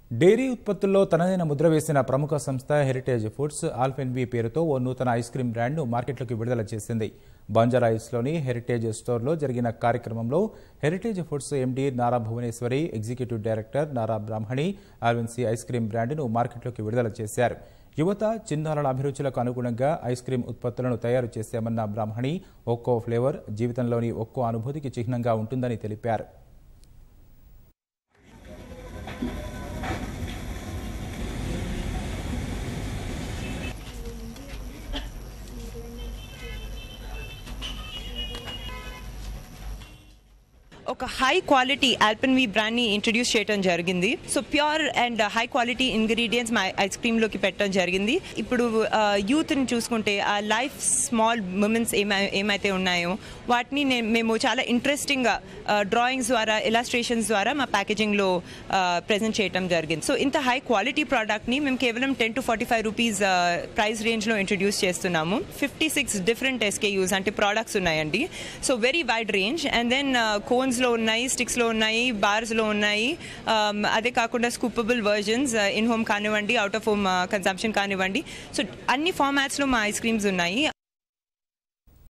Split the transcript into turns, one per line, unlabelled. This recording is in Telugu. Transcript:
డైరీ ఉత్పత్తుల్లో తనదైన ముద్ర వేసిన ప్రముఖ సంస్థ హెరిటేజ్ ఫుడ్స్ ఆల్ఫెన్వి పేరుతో ఓ నూతన ఐస్ క్రీం బ్రాండ్ను మార్కెట్లోకి విడుదల చేసింది బంజారాయిల్స్లోని హెరిటేజ్ స్టోర్లో జరిగిన కార్యక్రమంలో Heritage Foods MD Nara Bhuvaneswari executive director Nara Brahmani ఆర్వెన్సీ ఐస్ క్రీం బ్రాండ్ను మార్కెట్లోకి విడుదల చేశారు యువత చిన్నారుల అభిరుచులకు అనుగుణంగా ఐస్ క్రీం ఉత్పత్తులను తయారు చేశామన్న బ్రాహ్మణి ఒక్కో ఫ్లేవర్ జీవితంలోని ఒక్కో అనుభూతికి చిహ్నంగా ఉంటుందని తెలిపారు
ఒక హై క్వాలిటీ ఆల్పెన్వి బ్రాండ్ని ఇంట్రడ్యూస్ చేయడం జరిగింది so pure and high quality ingredients మా ఐస్ క్రీమ్లోకి పెట్టడం జరిగింది ఇప్పుడు యూత్ని చూసుకుంటే ఆ లైఫ్ స్మాల్ మూమెంట్స్ ఏమై ఏమైతే ఉన్నాయో వాటిని నే- మేము చాలా ఇంట్రెస్టింగ్గా డ్రాయింగ్స్ ద్వారా ఇలాస్ట్రేషన్స్ ద్వారా మా ప్యాకేజింగ్లో ప్రజెంట్ చేయడం జరిగింది సో ఇంత హై క్వాలిటీ ప్రోడక్ట్ని మేము కేవలం ten to forty five rupees price రేంజ్లో ఇంట్రడ్యూస్ చేస్తున్నాము ఫిఫ్టీ సిక్స్ డిఫరెంట్ ఎస్కేయూస్ అంటే ప్రోడక్ట్స్ ఉన్నాయండి so very wide range and then కోన్స్లో ఉన్నాయి స్టిక్స్లో ఉన్నాయి బార్స్లో ఉన్నాయి Um, అదే కాకుండా స్కూపబుల్ వర్జన్స్ ఇన్ హోమ్ కానివ్వండి అవుట్ ఆఫ్ హోమ్ కన్సంప్షన్ కానివ్వండి సో అన్ని ఫార్మాట్స్లో మా ఐస్ క్రీమ్స్ ఉన్నాయి